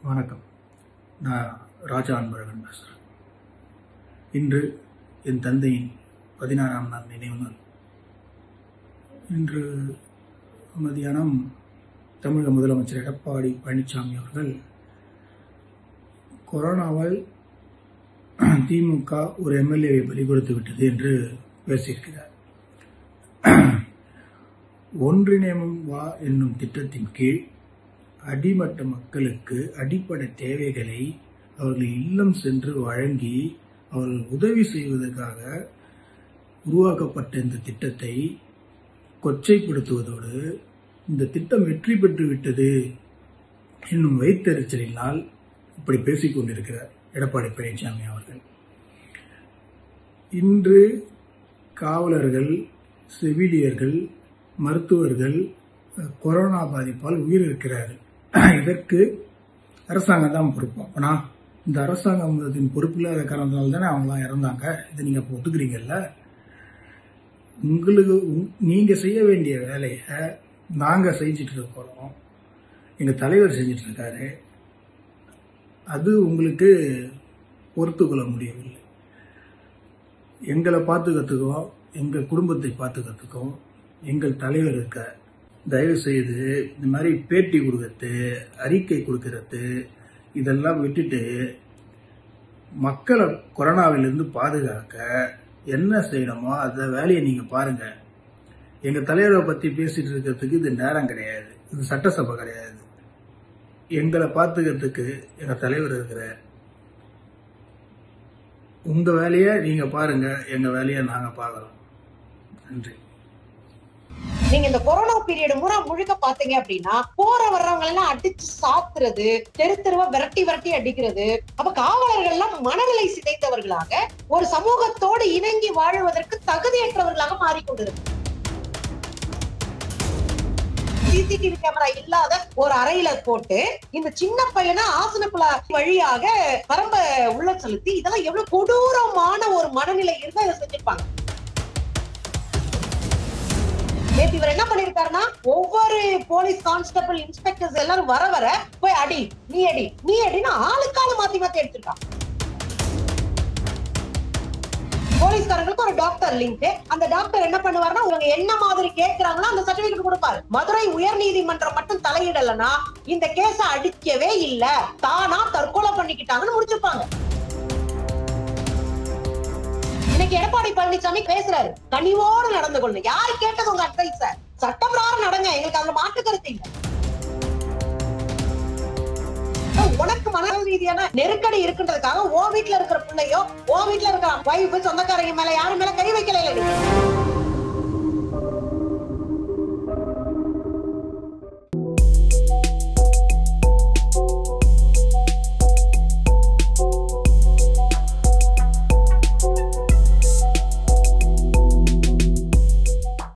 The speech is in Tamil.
வணக்கம் நான் ராஜா அன்பழகன் பேசுகிறேன் இன்று என் தந்தையின் பதினாறாம் நாள் நினைவு நாள் இன்று மதியானம் தமிழக முதலமைச்சர் எடப்பாடி பழனிசாமி அவர்கள் கொரோனாவால் திமுக ஒரு எம்எல்ஏவை பலி கொடுத்து விட்டது என்று பேசியிருக்கிறார் ஒன்றிணைமும் வா என்னும் திட்டத்தின் கீழ் அடிமட்ட மக்களுக்கு அடிப்படை தேவைகளை அவர்கள் இல்லம் சென்று வழங்கி அவர்கள் உதவி செய்வதற்காக உருவாக்கப்பட்ட இந்த திட்டத்தை கொச்சைப்படுத்துவதோடு இந்த திட்டம் வெற்றி பெற்று விட்டது என்னும் வைத்தறிச்சலினால் இப்படி பேசிக் கொண்டிருக்கிறார் எடப்பாடி பழனிசாமி அவர்கள் இன்று காவலர்கள் செவிலியர்கள் மருத்துவர்கள் கொரோனா பாதிப்பால் உயிரிழக்கிறார்கள் இதற்கு அரசாங்கம் தான் பொறுப்பு அப்பனா இந்த அரசாங்கத்தின் பொறுப்பு இல்லாத காரணத்தால் தானே அவங்களாம் இறந்தாங்க இதை நீங்க அப்போ ஒத்துக்கிறீங்கல்ல உங்களுக்கு உங்- நீங்க செய்ய வேண்டிய வேலையை நாங்க செஞ்சுட்டு இருக்கிறோம் எங்க தலைவர் செஞ்சுட்டு இருக்காரு அது உங்களுக்கு பொறுத்துக்கொள்ள முடியவில்லை எங்களை பார்த்துக்கிறதுக்கும் எங்கள் குடும்பத்தை பார்த்துக்கிறதுக்கும் எங்கள் தலைவர் இருக்க தயவு செய்து இந்த மாதிரி பேட்டி கொடுக்கறது அறிக்கை கொடுக்கறது இதெல்லாம் விட்டுட்டு மக்களை கொரோனாவிலிருந்து பாதுகாக்க என்ன செய்யணுமோ அந்த வேலையை நீங்க பாருங்க எங்க தலைவரை பத்தி பேசிட்டு இருக்கிறதுக்கு இது நேரம் கிடையாது இது சட்டசபை கிடையாது எங்களை பார்த்துக்கிறதுக்கு எங்க தலைவர் இருக்கிற உங்க வேலையை நீங்க பாருங்க எங்க வேலையை நாங்க பார்க்கறோம் நன்றி நீங்க இந்த கொரோனா பீரியட் முறை முழுக்க பாத்தீங்க அப்படின்னா போற வர்றவங்க எல்லாம் அடிச்சு சாத்துறது தெரு தெருவா விரட்டி விரட்டி அடிக்கிறது அப்ப காவலர்கள் எல்லாம் மனநிலை சிதைந்தவர்களாக ஒரு சமூகத்தோடு இணங்கி வாழ்வதற்கு தகுதியற்றவர்களாக மாறிக்கொண்டிருக்கு சிசிடிவி கேமரா இல்லாத ஒரு அறையில போட்டு இந்த சின்ன பையனை ஆசனக்குள்ள வழியாக பரம்ப உள்ள செலுத்தி இதெல்லாம் எவ்வளவு கொடூரமான ஒரு மனநிலை இருந்தா இதை செஞ்சிருப்பாங்க நேத்து இவர் என்ன பண்ணிருக்காருன்னா ஒவ்வொரு போலீஸ் கான்ஸ்டபிள் இன்ஸ்பெக்டர்ஸ் எல்லாரும் வர வர போய் அடி நீ அடி நீ அடின்னு ஆளுக்கால மாத்தி மாத்தி எடுத்திருக்கான் போலீஸ்காரங்களுக்கு ஒரு டாக்டர் லிங்க் அந்த டாக்டர் என்ன பண்ணுவாருன்னா இவங்க என்ன மாதிரி கேக்குறாங்களோ அந்த சர்டிபிகேட் கொடுப்பாரு மதுரை உயர் நீதிமன்றம் மட்டும் தலையிடலனா இந்த கேஸ அடிக்கவே இல்ல தானா தற்கொலை பண்ணிக்கிட்டாங்கன்னு முடிச்சிருப்பாங்க இன்னைக்கு எடப்பாடி பழனிசாமி பேசுறாரு கனிவோடு நடந்து கொள்ளு யாரு கேட்டது உங்க அட்வைஸ சட்டப்பிரகாரம் நடங்க எங்களுக்கு அதுல மாற்று கருத்து இல்ல உனக்கு மன ரீதியான நெருக்கடி இருக்குன்றதுக்காக ஓ வீட்ல இருக்கிற பிள்ளையோ ஓ வீட்ல இருக்கிற வைஃப் சொந்தக்காரங்க மேல யாரு மேல கை வைக்கல இல்ல நீ